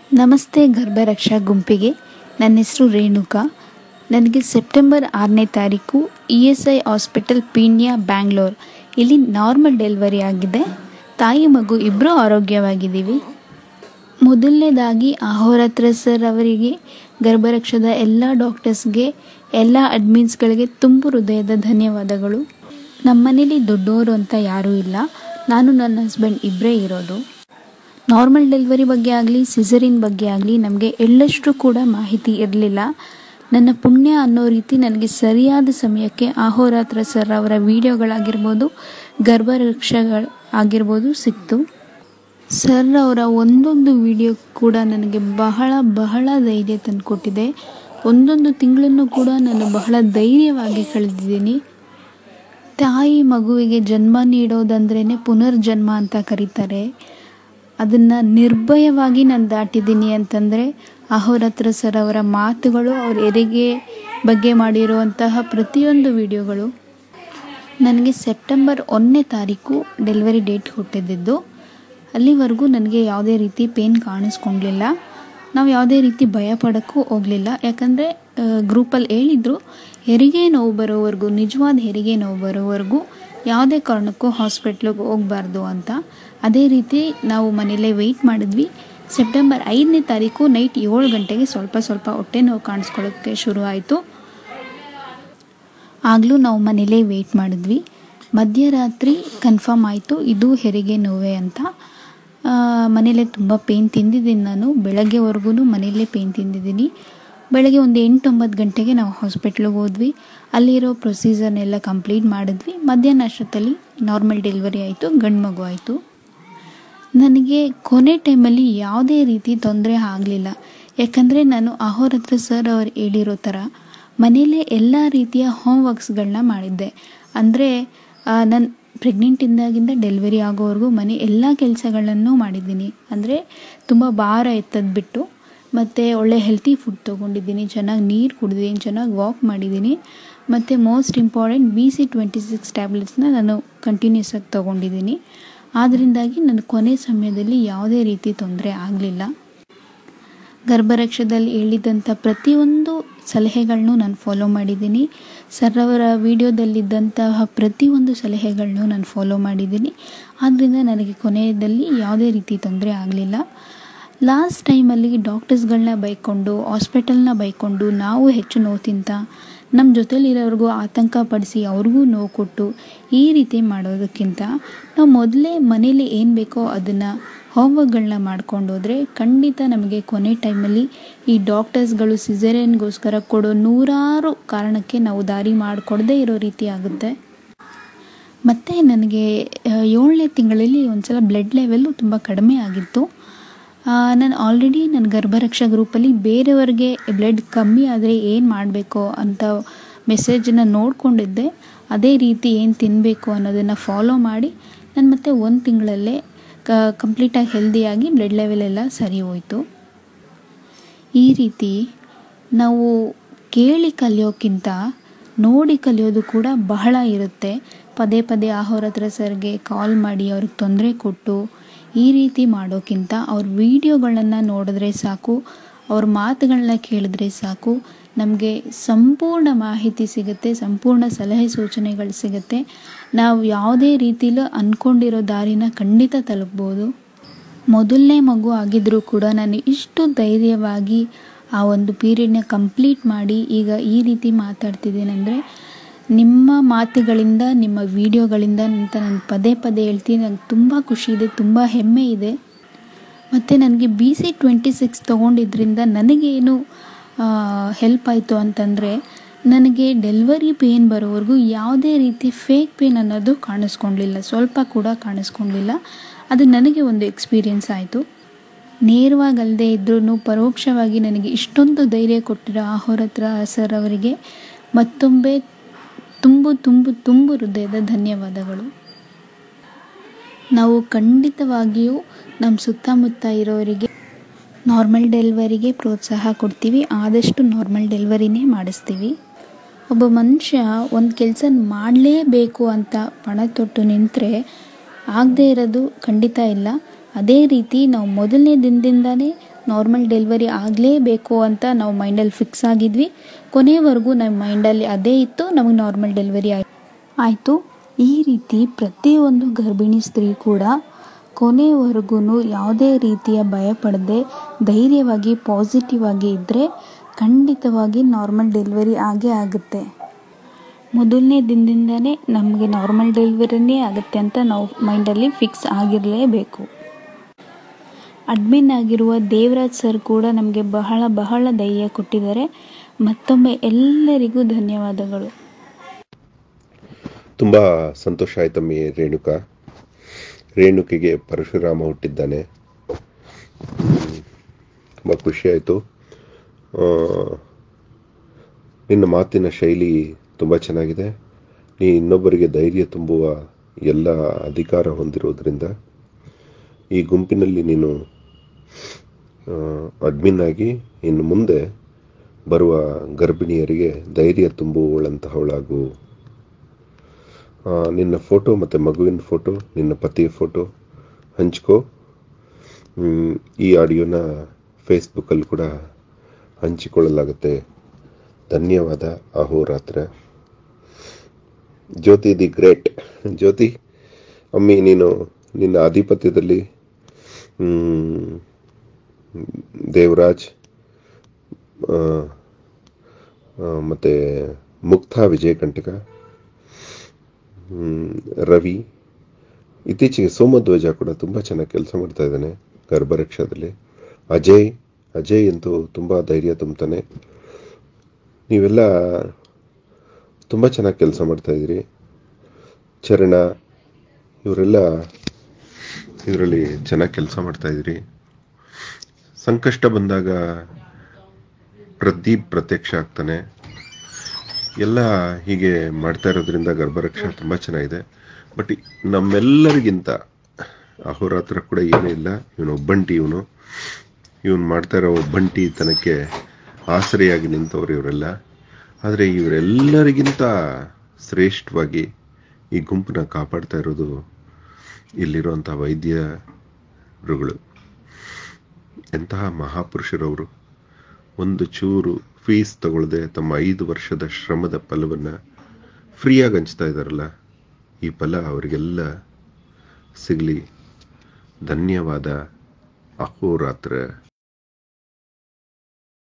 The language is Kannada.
ನಮಸ್ತೆ ಗರ್ಭರಕ್ಷಾ ಗುಂಪಿಗೆ ನನ್ನ ಹೆಸರು ರೇಣುಕಾ ನನಗೆ ಸೆಪ್ಟೆಂಬರ್ ಆರನೇ ತಾರೀಕು E S I hospital Peenya Bangalore ಇಲ್ಲಿ ನಾರ್ಮಲ್ ಡೆಲಿವರಿ ಆಗಿದೆ ತಾಯಿ ಮಗು ಇಬ್ಬರೂ ಆರೋಗ್ಯವಾಗಿದ್ದೀವಿ ಮೊದಲನೇದಾಗಿ ಅಹೋರಾತ್ರ ಸರ್ ಅವರಿಗೆ ಗರ್ಭರಕ್ಷದ ಎಲ್ಲ ಡಾಕ್ಟರ್ಸ್ಗೆ ಎಲ್ಲ ಅಡ್ಮಿನ್ಸ್ಗಳಿಗೆ ತುಂಬ ಹೃದಯದ ಧನ್ಯವಾದಗಳು ನಮ್ಮನೇಲಿ ದೊಡ್ಡವರು ಅಂತ ಯಾರೂ ಇಲ್ಲ ನಾನು ನನ್ನ ಹಸ್ಬೆಂಡ್ ಇಬ್ಬರೇ ಇರೋದು ನಾರ್ಮಲ್ ಡೆಲಿವರಿ ಬಗ್ಗೆ ಆಗಲಿ ಸಿಸರಿನ್ ಬಗ್ಗೆ ಆಗಲಿ ನಮಗೆ ಎಳ್ಳಷ್ಟು ಕೂಡ ಮಾಹಿತಿ ಇರಲಿಲ್ಲ ನನ್ನ ಪುಣ್ಯ ಅನ್ನೋ ರೀತಿ ನನಗೆ ಸರಿಯಾದ ಸಮಯಕ್ಕೆ ಅಹೋರಾತ್ರ ಸರ್ ಅವರ ವಿಡಿಯೋಗಳಾಗಿರ್ಬೋದು ಗರ್ಭರಕ್ಷಗಳು ಆಗಿರ್ಬೋದು ಸಿಕ್ತು ಸರ್ ಅವರ ಒಂದೊಂದು ವಿಡಿಯೋ ಕೂಡ ನನಗೆ ಬಹಳ ಬಹಳ ಧೈರ್ಯ ತಂದುಕೊಟ್ಟಿದೆ ಒಂದೊಂದು ತಿಂಗಳನ್ನು ಕೂಡ ನಾನು ಬಹಳ ಧೈರ್ಯವಾಗಿ ಕಳೆದಿದ್ದೀನಿ ತಾಯಿ ಮಗುವಿಗೆ ಜನ್ಮ ನೀಡೋದಂದ್ರೇ ಪುನರ್ಜನ್ಮ ಅಂತ ಕರೀತಾರೆ ಅದನ್ನು ನಿರ್ಭಯವಾಗಿ ನಾನು ದಾಟಿದ್ದೀನಿ ಅಂತಂದರೆ ಅಹೋರಾತ್ರ ಸರ್ ಅವರ ಮಾತುಗಳು ಅವ್ರ ಹೆರಿಗೆ ಬಗ್ಗೆ ಮಾಡಿರುವಂತಹ ಪ್ರತಿಯೊಂದು ವಿಡಿಯೋಗಳು ನನಗೆ ಸೆಪ್ಟೆಂಬರ್ ಒಂದನೇ ತಾರೀಕು ಡೆಲಿವರಿ ಡೇಟ್ ಕೊಟ್ಟಿದ್ದು ಅಲ್ಲಿವರೆಗೂ ನನಗೆ ಯಾವುದೇ ರೀತಿ ಪೇನ್ ಕಾಣಿಸ್ಕೊಂಡಿಲ್ಲ ನಾವು ಯಾವುದೇ ರೀತಿ ಭಯ ಪಡೋಕ್ಕೂ ಹೋಗಲಿಲ್ಲ ಯಾಕಂದರೆ ಗ್ರೂಪಲ್ಲಿ ಹೇಳಿದರು ಹೆರಿಗೆ ನೋವು ಬರೋವರೆಗೂ ನಿಜವಾದ ಹೆರಿಗೆ ನೋವು ಬರೋವರೆಗೂ ಯಾವುದೇ ಕಾರಣಕ್ಕೂ ಹಾಸ್ಪಿಟ್ಲಿಗೆ ಹೋಗಬಾರ್ದು ಅಂತ ಅದೇ ರೀತಿ ನಾವು ಮನೆಯಲ್ಲೇ ವೆಯ್ಟ್ ಮಾಡಿದ್ವಿ ಸೆಪ್ಟೆಂಬರ್ ಐದನೇ ತಾರೀಕು ನೈಟ್ ಏಳು ಗಂಟೆಗೆ ಸ್ವಲ್ಪ ಸ್ವಲ್ಪ ಹೊಟ್ಟೆ ನೋವು ಕಾಣಿಸ್ಕೊಳ್ಳೋಕ್ಕೆ ಶುರು ಆಯಿತು ಆಗಲೂ ನಾವು ಮನೇಲೇ ವೆಯ್ಟ್ ಮಾಡಿದ್ವಿ ಮಧ್ಯರಾತ್ರಿ ಕನ್ಫರ್ಮ್ ಆಯಿತು ಇದು ಹೆರಿಗೆ ನೋವೇ ಅಂತ ಮನೇಲೇ ತುಂಬ ಪೇಯ್ನ್ ತಿಂದಿದ್ದೀನಿ ನಾನು ಬೆಳಗ್ಗೆವರೆಗೂ ಮನೆಯಲ್ಲೇ ಪೇಯ್ನ್ ತಿಂದಿದ್ದೀನಿ ಬೆಳಗ್ಗೆ ಒಂದು ಎಂಟೊಂಬತ್ತು ಗಂಟೆಗೆ ನಾವು ಹಾಸ್ಪಿಟ್ಲಿಗೆ ಹೋದ್ವಿ ಅಲ್ಲಿರೋ ಪ್ರೊಸೀಜರ್ನೆಲ್ಲ ಕಂಪ್ಲೀಟ್ ಮಾಡಿದ್ವಿ ಮಧ್ಯಾಹ್ನ ಅಷ್ಟೊತ್ತಲ್ಲಿ ನಾರ್ಮಲ್ ಡೆಲಿವರಿ ಆಯಿತು ಗಂಡು ಮಗು ಆಯಿತು ನನಗೆ ಕೊನೆ ಟೈಮಲ್ಲಿ ಯಾವುದೇ ರೀತಿ ತೊಂದರೆ ಆಗಲಿಲ್ಲ ಯಾಕಂದರೆ ನಾನು ಅಹೋರಾತ್ರ ಸರ್ ಅವ್ರು ಹೇಳಿರೋ ಥರ ಮನೆಯಲ್ಲೇ ಎಲ್ಲ ರೀತಿಯ ಹೋಮ್ ವರ್ಕ್ಸ್ಗಳನ್ನ ಮಾಡಿದ್ದೆ ಅಂದರೆ ನಾನು ಪ್ರೆಗ್ನೆಂಟ್ ಇದ್ದಾಗಿಂದ ಡೆಲಿವರಿ ಆಗೋವರೆಗೂ ಮನೆ ಎಲ್ಲ ಕೆಲಸಗಳನ್ನು ಮಾಡಿದ್ದೀನಿ ಅಂದರೆ ತುಂಬ ಭಾರ ಎತ್ತದ್ದು ಬಿಟ್ಟು ಮತ್ತು ಒಳ್ಳೆ ಹೆಲ್ತಿ ಫುಡ್ ತೊಗೊಂಡಿದ್ದೀನಿ ಚೆನ್ನಾಗಿ ನೀರು ಕುಡಿದಿದ್ದೀನಿ ಚೆನ್ನಾಗಿ ವಾಕ್ ಮಾಡಿದ್ದೀನಿ ಮತ್ತು most important B C twenty six ಟ್ಯಾಬ್ಲೆಟ್ಸ್ನ ನಾನು ಕಂಟಿನ್ಯೂಸ್ ಆಗಿ ತೊಗೊಂಡಿದ್ದೀನಿ ಆದ್ದರಿಂದಾಗಿ ನನ್ನ ಕೊನೆ ಸಮಯದಲ್ಲಿ ಯಾವುದೇ ರೀತಿ ತೊಂದರೆ ಆಗಲಿಲ್ಲ ಗರ್ಭರಕ್ಷದಲ್ಲಿ ಹೇಳಿದಂಥ ಪ್ರತಿಯೊಂದು ಸಲಹೆಗಳನ್ನೂ ನಾನು ಫಾಲೋ ಮಾಡಿದ್ದೀನಿ ಸರ್ ಅವರ ವಿಡಿಯೋದಲ್ಲಿದ್ದಂತಹ ಪ್ರತಿಯೊಂದು ಸಲಹೆಗಳನ್ನೂ ನಾನು ಫಾಲೋ ಮಾಡಿದ್ದೀನಿ ಆದ್ದರಿಂದ ನನಗೆ ಕೊನೆಯಲ್ಲಿ ಯಾವುದೇ ರೀತಿ ತೊಂದರೆ ಆಗಲಿಲ್ಲ ಲಾಸ್ಟ್ ಟೈಮಲ್ಲಿ ಡಾಕ್ಟರ್ಸ್ಗಳನ್ನ ಬೈಕೊಂಡು ಹಾಸ್ಪಿಟಲ್ನ ಬೈಕೊಂಡು ನಾವು ಹೆಚ್ಚು ನೋವು ತಿಂತ ನಮ್ಮ ಜೊತೆಲಿರೋರಿಗೂ ಆತಂಕ ಪಡಿಸಿ ಅವ್ರಿಗೂ ನೋವು ಕೊಟ್ಟು ಈ ರೀತಿ ಮಾಡೋದಕ್ಕಿಂತ ನಾವು ಮೊದಲೇ ಮನೇಲಿ ಏನು ಬೇಕೋ ಅದನ್ನು ಹೋಮ್ವರ್ಕ್ಗಳನ್ನ ಮಾಡ್ಕೊಂಡು ಹೋದರೆ ಖಂಡಿತ ನಮಗೆ ಕೊನೆ ಟೈಮಲ್ಲಿ ಈ ಡಾಕ್ಟರ್ಸ್ಗಳು ಸಿಸೇರಿಯನ್ಗೋಸ್ಕರ ಕೊಡೋ ನೂರಾರು ಕಾರಣಕ್ಕೆ ನಾವು ದಾರಿ ಮಾಡಿಕೊಡದೇ ಇರೋ ರೀತಿ ಆಗುತ್ತೆ ಮತ್ತು ನನಗೆ ಏಳನೇ ತಿಂಗಳಲ್ಲಿ ಒಂದು ಸಲ ಬ್ಲಡ್ ಲೆವೆಲ್ಲು ತುಂಬ ಕಡಿಮೆ ಆಗಿತ್ತು ನಾನು ಆಲ್ರೆಡಿ ನನ್ನ ಗರ್ಭರಕ್ಷಾ ಗ್ರೂಪಲ್ಲಿ ಬೇರೆಯವ್ರಿಗೆ ಬ್ಲಡ್ ಕಮ್ಮಿ ಆದರೆ ಏನು ಮಾಡಬೇಕು ಅಂತ ಮೆಸೇಜನ್ನು ನೋಡಿಕೊಂಡಿದ್ದೆ ಅದೇ ರೀತಿ ಏನು ತಿನ್ನಬೇಕು ಅನ್ನೋದನ್ನು ಫಾಲೋ ಮಾಡಿ ನಾನು ಮತ್ತೆ ಒಂದು ತಿಂಗಳಲ್ಲೇ ಕ ಕಂಪ್ಲೀಟಾಗಿ ಹೆಲ್ದಿಯಾಗಿ ಬ್ಲಡ್ ಲೆವೆಲ್ ಎಲ್ಲ ಸರಿ ಹೋಯಿತು ಈ ರೀತಿ ನಾವು ಕೇಳಿ ಕಲಿಯೋಕ್ಕಿಂತ ನೋಡಿ ಕಲಿಯೋದು ಕೂಡ ಬಹಳ ಇರುತ್ತೆ ಪದೇ ಪದೇ ಆಹೋರತ್ರ ಸರ್ಗೆ ಕಾಲ್ ಮಾಡಿ ಅವ್ರಿಗೆ ತೊಂದರೆ ಕೊಟ್ಟು ಈ ರೀತಿ ಮಾಡೋಕ್ಕಿಂತ ಅವ್ರ ವಿಡಿಯೋಗಳನ್ನು ನೋಡಿದ್ರೆ ಸಾಕು ಅವ್ರ ಮಾತುಗಳನ್ನ ಕೇಳಿದ್ರೆ ಸಾಕು ನಮಗೆ ಸಂಪೂರ್ಣ ಮಾಹಿತಿ ಸಿಗುತ್ತೆ ಸಂಪೂರ್ಣ ಸಲಹೆ ಸೂಚನೆಗಳು ಸಿಗುತ್ತೆ ನಾವು ಯಾವುದೇ ರೀತಿಲೂ ಅಂದ್ಕೊಂಡಿರೋ ದಾರಿನ ಖಂಡಿತ ತಲುಪ್ಬೋದು ಮೊದಲನೇ ಮಗು ಆಗಿದ್ದರೂ ಕೂಡ ನಾನು ಇಷ್ಟು ಧೈರ್ಯವಾಗಿ ಆ ಒಂದು ಪೀರಿಯಡ್ನ ಕಂಪ್ಲೀಟ್ ಮಾಡಿ ಈಗ ಈ ರೀತಿ ಮಾತಾಡ್ತಿದ್ದೀನಂದರೆ ನಿಮ್ಮ ಮಾತುಗಳಿಂದ ನಿಮ್ಮ ವಿಡಿಯೋಗಳಿಂದ ಅಂತ ನಾನು ಪದೇ ಪದೇ ಹೇಳ್ತೀನಿ ನನಗೆ ತುಂಬ ಖುಷಿ ಇದೆ ತುಂಬ ಹೆಮ್ಮೆ ಇದೆ ಮತ್ತು ನನಗೆ ಬಿ ಸಿ ಟ್ವೆಂಟಿ ಸಿಕ್ಸ್ ತೊಗೊಂಡಿದ್ರಿಂದ ನನಗೇನು ಹೆಲ್ಪ್ ಆಯಿತು ಅಂತಂದರೆ ನನಗೆ ಡೆಲಿವರಿ ಪೇನ್ ಬರೋವರೆಗೂ ಯಾವುದೇ ರೀತಿ ಫೇಕ್ ಪೇನ್ ಅನ್ನೋದು ಕಾಣಿಸ್ಕೊಂಡಿಲ್ಲ ಸ್ವಲ್ಪ ಕೂಡ ಕಾಣಿಸ್ಕೊಂಡಿಲ್ಲ ಅದು ನನಗೆ ಒಂದು ಎಕ್ಸ್ಪೀರಿಯೆನ್ಸ್ ಆಯಿತು ನೇರವಾಗಿ ಅಲ್ಲದೆ ಇದ್ರೂ ಪರೋಕ್ಷವಾಗಿ ನನಗೆ ಇಷ್ಟೊಂದು ಧೈರ್ಯ ಕೊಟ್ಟಿರೋ ಆಹೋರತ್ರ ಸರ್ ಅವರಿಗೆ ಮತ್ತೊಮ್ಮೆ ತುಂಬು ತುಂಬು ತುಂಬು ಹೃದಯದ ಧನ್ಯವಾದಗಳು ನಾವು ಖಂಡಿತವಾಗಿಯೂ ನಮ್ಮ ಸುತ್ತಮುತ್ತ ಇರೋರಿಗೆ ನಾರ್ಮಲ್ ಡೆಲಿವರಿಗೆ ಪ್ರೋತ್ಸಾಹ ಕೊಡ್ತೀವಿ ಆದಷ್ಟು ನಾರ್ಮಲ್ ಡೆಲಿವರಿನೇ ಮಾಡಿಸ್ತೀವಿ ಒಬ್ಬ ಮನುಷ್ಯ ಒಂದು ಕೆಲಸ ಮಾಡಲೇಬೇಕು ಅಂತ ಪಣ ತೊಟ್ಟು ನಿಂತರೆ ಆಗದೇ ಇರೋದು ಖಂಡಿತ ಇಲ್ಲ ಅದೇ ರೀತಿ ನಾವು ಮೊದಲನೇ ದಿನದಿಂದನೇ ನಾರ್ಮಲ್ ಡೆಲಿವರಿ ಆಗಲೇಬೇಕು ಅಂತ ನಾವು ಮೈಂಡಲ್ಲಿ ಫಿಕ್ಸ್ ಆಗಿದ್ವಿ ಕೊನೆವರೆಗೂ ನಮ್ಮ ಮೈಂಡಲ್ಲಿ ಅದೇ ಇತ್ತು ನಮಗೆ ನಾರ್ಮಲ್ ಡೆಲಿವರಿ ಆಯ್ತು ಆಯಿತು ಈ ರೀತಿ ಪ್ರತಿಯೊಂದು ಗರ್ಭಿಣಿ ಸ್ತ್ರೀ ಕೂಡ ಕೊನೆವರೆಗೂ ಯಾವುದೇ ರೀತಿಯ ಭಯ ಪಡದೆ ಧೈರ್ಯವಾಗಿ ಪಾಸಿಟಿವ್ ಆಗಿ ಇದ್ದರೆ ಖಂಡಿತವಾಗಿ ನಾರ್ಮಲ್ ಡೆಲಿವರಿ ಆಗೇ ಆಗುತ್ತೆ ಮೊದಲನೇ ದಿನದಿಂದನೇ ನಮಗೆ ನಾರ್ಮಲ್ ಡೆಲಿವರಿನೇ ಆಗುತ್ತೆ ಅಂತ ನಾವು ಮೈಂಡಲ್ಲಿ ಫಿಕ್ಸ್ ಆಗಿರಲೇಬೇಕು ಅಡ್ಮಿನ್ ಆಗಿರುವ ದೇವರಾಜ್ ಸರ್ ಕೂಡ ನಮಗೆ ಬಹಳ ಬಹಳ ಧೈರ್ಯ ಕೊಟ್ಟಿದ್ದಾರೆ ಮತ್ತೊಮ್ಮೆ ಎಲ್ಲರಿಗೂ ಧನ್ಯವಾದಗಳು ತುಂಬ ಸಂತೋಷ ಆಯ್ತಮ್ಮಿ ರೇಣುಕಾ ರೇಣುಕೆಗೆ ಪರಶುರಾಮ ಹುಟ್ಟಿದ್ದಾನೆ ತುಂಬ ಖುಷಿ ಆಯಿತು ನಿನ್ನ ಮಾತಿನ ಶೈಲಿ ತುಂಬ ಚೆನ್ನಾಗಿದೆ ನೀ ಇನ್ನೊಬ್ಬರಿಗೆ ಧೈರ್ಯ ತುಂಬುವ ಎಲ್ಲ ಅಧಿಕಾರ ಹೊಂದಿರೋದ್ರಿಂದ ಈ ಗುಂಪಿನಲ್ಲಿ ನೀನು ಅಡ್ಮಿನ್ ಆಗಿ ಇನ್ನು ಮುಂದೆ ಬರುವ ಗರ್ಭಿಣಿಯರಿಗೆ ಧೈರ್ಯ ತುಂಬುವಳಂತಹವಳಾಗು ಆ, ನಿನ್ನ ಫೋಟೋ ಮತ್ತು ಮಗುವಿನ ಫೋಟೋ ನಿನ್ನ ಪತಿಯ ಫೋಟೋ ಹಂಚ್ಕೋ ಮ್, ಈ ಆಡಿಯೋನ ಫೇಸ್ಬುಕ್ಕಲ್ಲಿ ಕೂಡ ಹಂಚಿಕೊಳ್ಳಲಾಗುತ್ತೆ ಧನ್ಯವಾದ ಅಹೋರಾತ್ರ ಜ್ಯೋತಿ ದಿ ಗ್ರೇಟ್ ಜ್ಯೋತಿ ಅಮ್ಮಿ ನೀನು ನಿನ್ನ ಆಧಿಪತ್ಯದಲ್ಲಿ ಮ್, ದೇವರಾಜ್ ಆ, ಆ, ಮತ್ತೆ ಮುಕ್ತಾ ವಿಜಯ ಕಂಟಕ ಹ್ಮ್, ರವಿ ಇತ್ತೀಚೆಗೆ ಸೋಮಧ್ವಜ ಕೂಡ ತುಂಬ ಚೆನ್ನಾಗಿ ಕೆಲಸ ಮಾಡ್ತಾ ಇದ್ದಾನೆ ಗರ್ಭರಕ್ಷದಲ್ಲಿ ಅಜಯ್ ಅಜಯ್ ಅಂತೂ ತುಂಬ ಧೈರ್ಯ ತುಂಬ್ತಾನೆ ನೀವೆಲ್ಲ ತುಂಬ ಚೆನ್ನಾಗಿ ಕೆಲಸ ಮಾಡ್ತಾ ಇದ್ದೀರಿ ಚರಣ ಇವರೆಲ್ಲ ಇದರಲ್ಲಿ ಚೆನ್ನಾಗಿ ಕೆಲಸ ಮಾಡ್ತಾ ಇದ್ದೀರಿ ಸಂಕಷ್ಟ ಬಂದಾಗ ಪ್ರದೀಪ್ ಪ್ರತ್ಯಕ್ಷ ಆಗ್ತಾನೆ ಎಲ್ಲ ಹೀಗೆ ಮಾಡ್ತಾ ಇರೋದ್ರಿಂದ ಗರ್ಭರಕ್ಷೆ ತುಂಬ ಚೆನ್ನಾಗಿದೆ ಬಟ್ ನಮ್ಮೆಲ್ಲರಿಗಿಂತ ಅಹೋರಾತ್ರ ಕೂಡ ಏನೂ ಇಲ್ಲ ಇವನು ಒಬ್ಬಂಟಿ ಇವನು ಇವನು ಮಾಡ್ತಾ ಇರೋ ಒಬ್ಬಂಟಿತನಕ್ಕೆ ಆಸರೆಯಾಗಿ ನಿಂತವ್ರು ಇವರೆಲ್ಲ ಆದರೆ ಇವರೆಲ್ಲರಿಗಿಂತ ಶ್ರೇಷ್ಠವಾಗಿ ಈ ಗುಂಪನ್ನ ಕಾಪಾಡ್ತಾ ಇರೋದು ಇಲ್ಲಿರುವಂಥ ವೈದ್ಯರುಗಳು ಎಂತಹ ಮಹಾಪುರುಷರವರು ಒಂದು ಚೂರು ಫೀಸ್ ತಗೊಳ್ಳದೆ ತಮ್ಮ ಐದು ವರ್ಷದ ಶ್ರಮದ ಫಲವನ್ನು ಫ್ರೀಯಾಗಿ ಹಂಚ್ತಾ ಇದ್ದಾರಲ್ಲ ಈ ಫಲ ಅವರಿಗೆಲ್ಲ ಸಿಗಲಿ ಧನ್ಯವಾದ ಅಹೋರಾತ್ರ